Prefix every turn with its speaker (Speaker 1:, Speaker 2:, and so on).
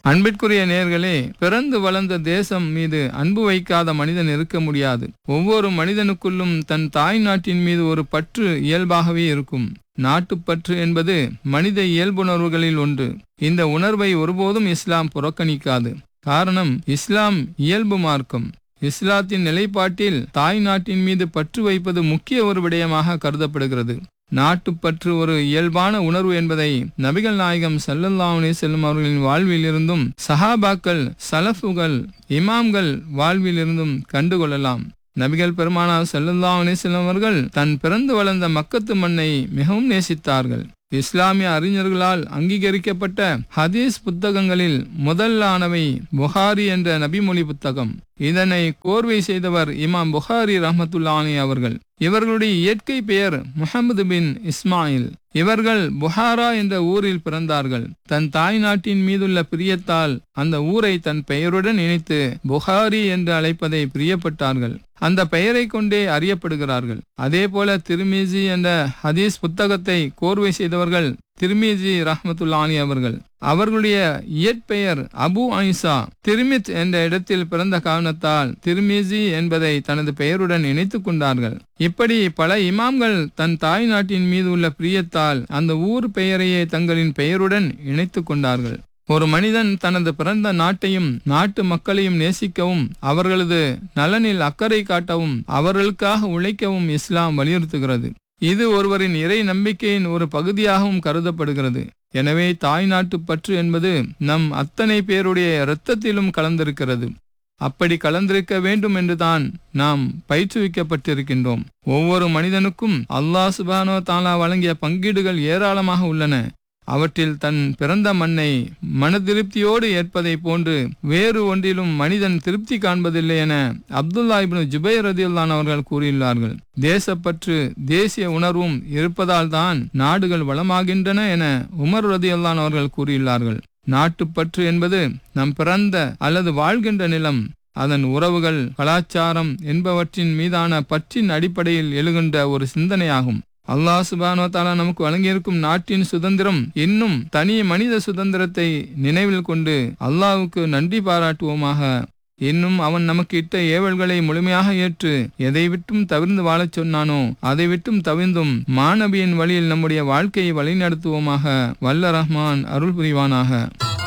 Speaker 1: அன்பிற்குரிய நேர்களே பிறந்து வளர்ந்த தேசம் மீது அன்பு வைக்காத மனிதன் இருக்க முடியாது ஒவ்வொரு மனிதனுக்குள்ளும் தன் தாய் நாட்டின் மீது ஒரு பற்று இயல்பாகவே இருக்கும் நாட்டுப்பற்று என்பது மனித இயல்புணர்வுகளில் ஒன்று இந்த உணர்வை ஒருபோதும் இஸ்லாம் புறக்கணிக்காது காரணம் இஸ்லாம் இயல்பு மார்க்கம் இஸ்லாத்தின் நிலைப்பாட்டில் தாய் நாட்டின் மீது பற்று வைப்பது முக்கிய ஒரு விடயமாக கருதப்படுகிறது நாட்டுப்பற்று ஒரு இயல்பான உணர்வு என்பதை நபிகள் நாயகம் சல்லல்லாஹுலே செல்லும் அவர்களின் வாழ்விலிருந்தும் சஹாபாக்கள் சலஃபுகள் இமாம்கள் வாழ்விலிருந்தும் கண்டுகொள்ளலாம் நபிகள் பெருமானார் சல்லல்லாஹு அலைஹி வஸல்லம் அவர்கள் தன் பிறந்து வளர்ந்த மக்கத்து மண்ணை மிகவும் நேசித்தார்கள் இஸ்லாமிய அறிஞர்களால் அங்கீகரிக்கப்பட்ட ஹதீஸ் புத்தகங்களில் முதலானவை புகாரி என்ற நபிமொழி புத்தகம் இதனை கோர்வை செய்தவர் இமாம் புகாரி ரஹமத்துல்லானி அவர்கள் இவர்களுடைய இயற்கை பெயர் முகமது பின் இஸ்மாயில் இவர்கள் புகாரா என்ற ஊரில் பிறந்தார்கள் தன் தாய் நாட்டின் மீதுள்ள பிரியத்தால் அந்த ஊரை தன் பெயருடன் இணைத்து புகாரி என்று அழைப்பதை பிரியப்பட்டார்கள் அந்த பெயரை கொண்டே அறியப்படுகிறார்கள் அதே போல திருமிசி என்ற ஹதீஸ் புத்தகத்தை கோர்வை செய்தவர்கள் திருமிஜி ரஹமத்துல்லானி அவர்கள் அவர்களுடைய இயற்பெயர் அபு ஐசா திருமித் என்ற இடத்தில் பிறந்த காரணத்தால் திருமிசி என்பதை தனது பெயருடன் இணைத்துக் கொண்டார்கள் இப்படி பல இமாம்கள் தன் தாய் நாட்டின் மீது உள்ள பிரியத்தால் அந்த ஊர் பெயரையே தங்களின் பெயருடன் இணைத்துக் கொண்டார்கள் ஒரு மனிதன் தனது பிறந்த நாட்டையும் நாட்டு மக்களையும் நேசிக்கவும் அவர்களது நலனில் அக்கறை காட்டவும் அவர்களுக்காக உழைக்கவும் இஸ்லாம் வலியுறுத்துகிறது இது ஒருவரின் இறை நம்பிக்கையின் ஒரு பகுதியாகவும் கருதப்படுகிறது எனவே தாய் நாட்டு பற்று என்பது நம் அத்தனை பேருடைய இரத்தத்திலும் கலந்திருக்கிறது அப்படி கலந்திருக்க வேண்டும் என்றுதான் நாம் பயிற்றுவிக்கப்பட்டிருக்கின்றோம் ஒவ்வொரு மனிதனுக்கும் அல்லாஹ் சுபானோ தாலா வழங்கிய பங்கீடுகள் ஏராளமாக உள்ளன அவற்றில் தன் பிறந்த மண்ணை மன திருப்தியோடு ஏற்பதை போன்று வேறு ஒன்றிலும் மனிதன் திருப்தி காண்பதில்லை என அப்துல்லா இப்னு ஜுபைர் ரதியுல்லான் அவர்கள் கூறியுள்ளார்கள் தேசப்பற்று தேசிய உணர்வும் இருப்பதால் தான் நாடுகள் வளமாகின்றன என உமர் ரதியுல்லான் அவர்கள் கூறியுள்ளார்கள் நாட்டுப்பற்று என்பது நம் பிறந்த அல்லது வாழ்கின்ற நிலம் அதன் உறவுகள் கலாச்சாரம் என்பவற்றின் மீதான பற்றின் அடிப்படையில் எழுகின்ற ஒரு சிந்தனையாகும் அல்லாஹ் சுபானோ தாலா நமக்கு வழங்கியிருக்கும் நாட்டின் சுதந்திரம் இன்னும் தனி மனித சுதந்திரத்தை நினைவில் கொண்டு அல்லாஹுக்கு நன்றி பாராட்டுவோமாக இன்னும் அவன் நமக்கு இட்ட ஏவல்களை முழுமையாக ஏற்று எதை விட்டும் தவிர்ந்து வாழச் சொன்னானோ அதை விட்டும் தவிர்ந்தும் மாணவியின் வழியில் நம்முடைய வாழ்க்கையை வழிநடத்துவோமாக வல்ல ரஹ்மான் அருள் புரிவானாக